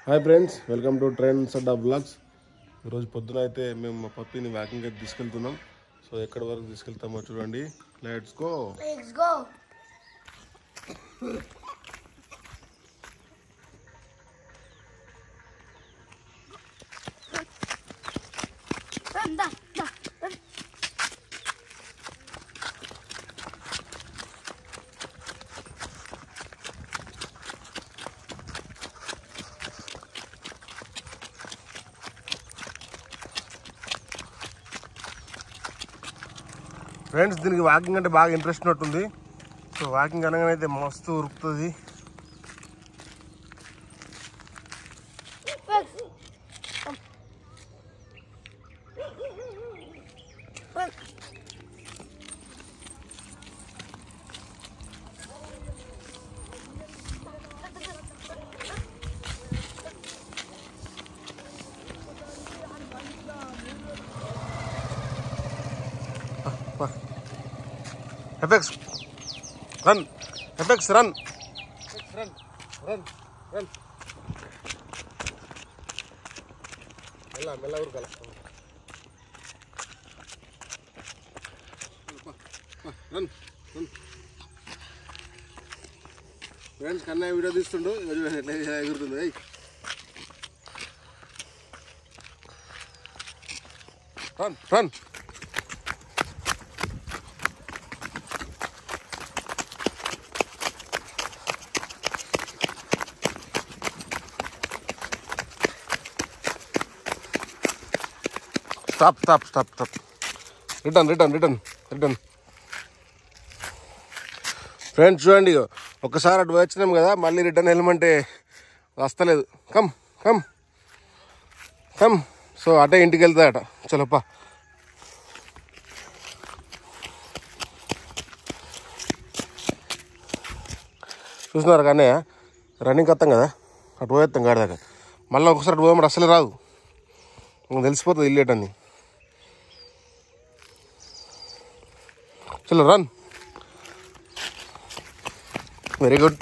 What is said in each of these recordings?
Hi friends welcome to trends adda blogs ఈరోజు పొద్దున అయితే మేము మా పప్పిని వాకింగ్ అయితే తీసుకెళ్తున్నాం సో ఎక్కడి వరకు తీసుకెళ్తామో చూడండి let's go Let's go. Run, da, da, run. Friends దీనికి వాకింగ్ అంటే బాగా ఇంట్రెస్ట్ ఉన్నట్టుంది సో వాకింగ్ అనగానే అయితే మస్తు ఉరుకుతుంది Fix. Come. Run. ఎఫెక్స్ రన్ ఎఫెక్స్ రన్ రన్ రన్ రన్ మెల్ల మెల్ల ఊరుకాల run run friends Kannayya video తీస్తుండు ఇక చూడండి ఎట్లా ఎగురుతుంది ఏయ్. Run run stop stop stop stop return return return return friends చూడండి ఒకసారి అటు వచ్చినాం కదా మళ్ళీ రిటర్న్ వెళ్ళమంటే వస్తలేదు కమ్ కమ్ కమ్ సో అటే ఇంటికి వెళ్తాయట చలోపా చూస్తున్నారు కానీ రన్నింగ్ వస్తాం కదా అటు పోయేస్తాం గాడి దాకా మళ్ళీ ఒకసారి అటు పోయమంటే అసలే రాదు నాకు తెలిసిపోతుంది ఇల్లేటని చలో రన్ వెరీ గుడ్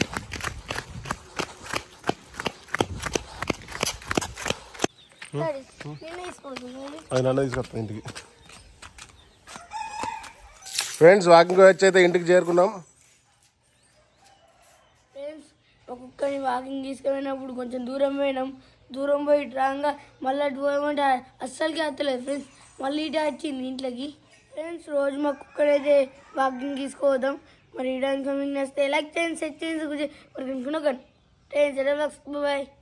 Daddy, నేను తీసుకుంటున్నాను అది నన్ను తీసుకొస్తాను ఇంటికి ఫ్రెండ్స్ వాకింగ్ వచ్చి అయితే ఇంటికి చేరుకున్నాం ఫ్రెండ్స్ ఒక్కొక్కరిని వాకింగ్ తీసుకుపోయినప్పుడు కొంచెం దూరం పోయినాం దూరం పోయి రాగా మళ్ళీ అటు పోయమంటే అస్సలకి అత్తలేదు ఫ్రెండ్స్ మళ్ళీ ఇటే వచ్చింది ఇంట్లోకి ఫ్రెండ్స్ రోజు మా కుక్కడైతే వాకింగ్ తీసుకోవద్దాం మరి ఇడానికి మీకు నచ్చితే లైక్ చేయండి సెట్ చేయండి మరి కనుక్కున్నా కానీ బాయ్